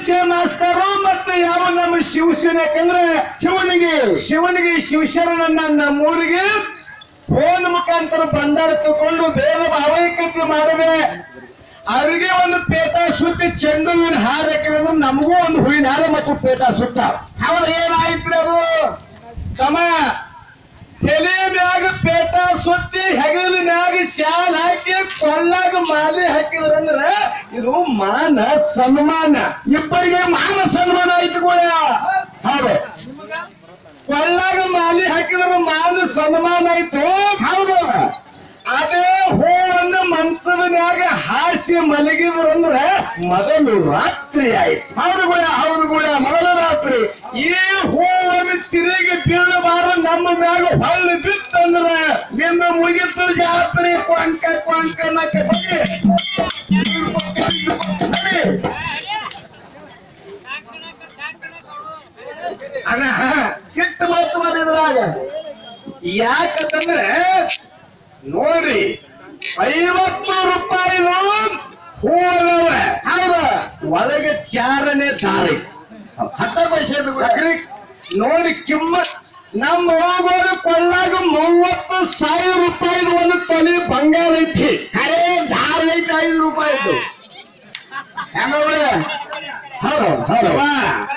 ಮನುಷ್ಯ ಮಾಸ್ತರು ಮತ್ತೆ ಯಾವ ನಮ್ಮ ಶಿವಸೇನೆ ಯಾಕಂದ್ರೆ ಶಿವನಿಗೆ ಶಿವನಿಗೆ ಶಿವಶರಣನ್ನ ನಮ್ಮೂರಿಗೆ ಫೋನ್ ಮುಖಾಂತರ ಬಂದಾರ ತಗೊಂಡು ಬೇರೆ ಭಾವೈಕ್ಯತೆ ಮಾಡದೆ ಅವರಿಗೆ ಒಂದು ಪೇಟ ಸುತ್ತಿ ಚೆಂಡು ಹೂವಿನ ಹಾರ ಹಾಕಿದ್ರೆ ನಮಗೂ ಒಂದು ಹೂವಿನ ಹಾರ ಮತ್ತು ಪೇಟ ಸುತ್ತ ಹೌದು ಏನಾಯ್ತು ಅದು ತಮ್ಮ ತಲೆ ಮ್ಯಾಗ ಪೇಟ ಸುತ್ತಿ ಹೆಗಲ ಮ್ಯಾಗ ಶಾಲ್ ಹಾಕಿ ಕೊಳ್ಳಾಗ ಮಾಲೆ ಹಾಕಿದ್ರಂದ್ರ ಇದು ಮಾನ ಸನ್ಮಾನ ಇಬ್ಬರಿಗೆ ಮಾನ ಸನ್ಮಾನ ಆಯ್ತು ಕೂಡ ಹೌದು ಕೊಳ್ಳಾಗ ಮಾಲೆ ಹಾಕಿದ್ರ ಮಾನ ಸನ್ಮಾನ ಆಯ್ತು ಹೌದು ಅದೇ ಹೂವನ್ನು ಮಂಚದ ಮ್ಯಾಗ ಹಾಸಿ ಮಲಗಿದ್ರಂದ್ರ ಮೊದಲು ರಾತ್ರಿ ಆಯ್ತು ಹೌದು ಕೂಡ ಹೌದು ಕೂಡ ಮೊದಲ ರಾತ್ರಿ ಈ ಹೂವನ್ನು ತಿರುಗಿ ಬೀಳಬಾರ ನಮ್ಮ ಮ್ಯಾಗ ಹೊಳ್ಳಿ ಬಿತ್ತಂದ್ರ ನಿನ್ನ ಮುಗಿತು ಜಾತ್ರೆ ಕೊಂಕ ಕೊಂಕ ನಕ್ಕೆ ಬಗೆ. ನಡಿ. ಅಣ್ಣ ಕೆಟ್ಟ ಮಾತು ಮಾಡಿದ್ರಾಗ ಯಾಕಂತಂದ್ರೆ ನೋಡ್ರಿ ಐವತ್ತು ರೂಪಾಯಿದು ಹೂವಲ್ಲವ ಹೌದು ಒಳಗೆ ಚಾರನೇ ದಾರಿ ಹತ್ತ ಪೈಸೆದು ಕೂಡ ಅಗ್ರಿ ನೋಡಿ ಕಿಮ್ಮತ್ ನಮ್ಮ ಹೋಗೋರು ಕೊಳ್ಳಾಗ ಮೂವತ್ತು ಸಾವಿರ ರೂಪಾಯಿದು ಒಂದು ತೊಲಿ ಬಂಗಾರ ಐತಿ ಅರೇ ದಾರ ಐತೆ ಐದು ರೂಪಾಯಿ ಇತ್ತು ಹೆಂಗ ಬಿಡ ಹೌದು ಹೌದು ಅಲ್ವಾ?